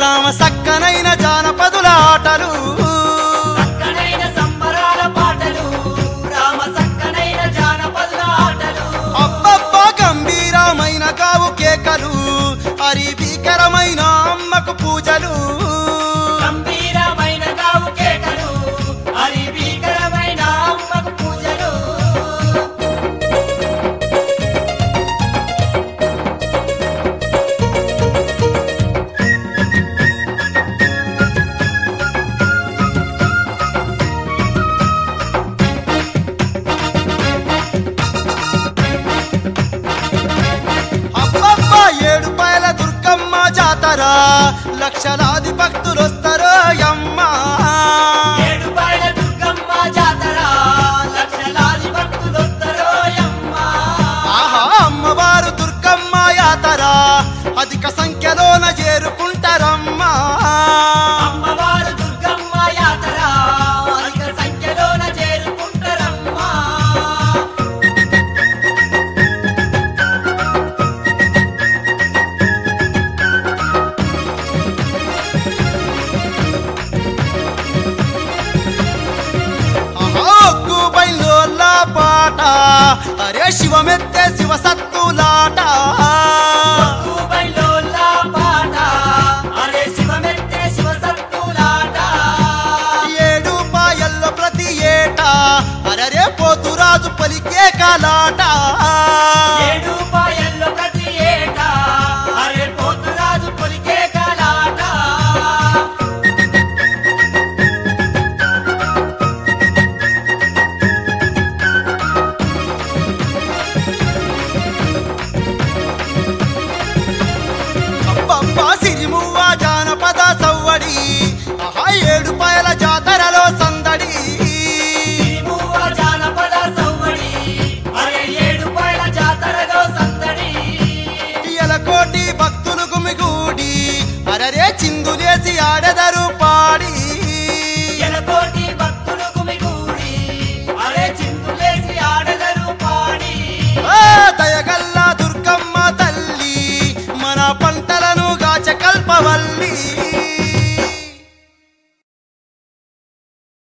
రామ సక్కనైన జానపదుల ఆటలు చక్కనైన సంబరాల పాటలు రామ చక్కనైన జానపదుల ఆటలు అబ్బబ్బా గంభీరమైన కావు కేకలు హరి భీకరమైన అమ్మకు పూజలు గంభీరమైన కావు కేకలు హరి భీకరమైన అమ్మకు పూజలు అబ్బబ్బా ఏడు పాయల దుర్గమ్మ జాతర లక్షలాది భక్తులు వస్తారు అమ్మ ఏడుపాయల దుర్గమ్మ జాతర లక్షలాది భక్తులొత్తరోయమ్మ ఆహా అమ్మవారు దుర్గమ్మ యాతర అధిక సంఖ్యలోన చేరుకుంటారమ్మా అమ్మవారు దుర్గమ్మ యాతర అధిక సంఖ్యలోన చేరుకుంటారమ్మా ఆహా ఒగ్గు బయలుల పాట అరే శివమెత్తే శివ సత్తులాట బైలోల్లా పాట అరే శివమెత్తే శివ సత్తులాట ఏడు పాయల్లో ప్రతి ఏటా అరరే పోతురాజు పలికే కాలాట ఏడు పాయల్లో ప్రతి ఏటా అరే పోతురాజు పొలికే కలాట అబ్బబ్బా సిరిమువ్వ జానపద సవ్వడి ఆహా ఏడు పాయల జాతరలో సందడి తిరుమువ్వ జానపద సవ్వడి అరే ఏడుపాయల జాతరలో సందడి ఎలకోటి భక్తులు గుమిగూడి అరరే చిందులేసి ఆడెదరు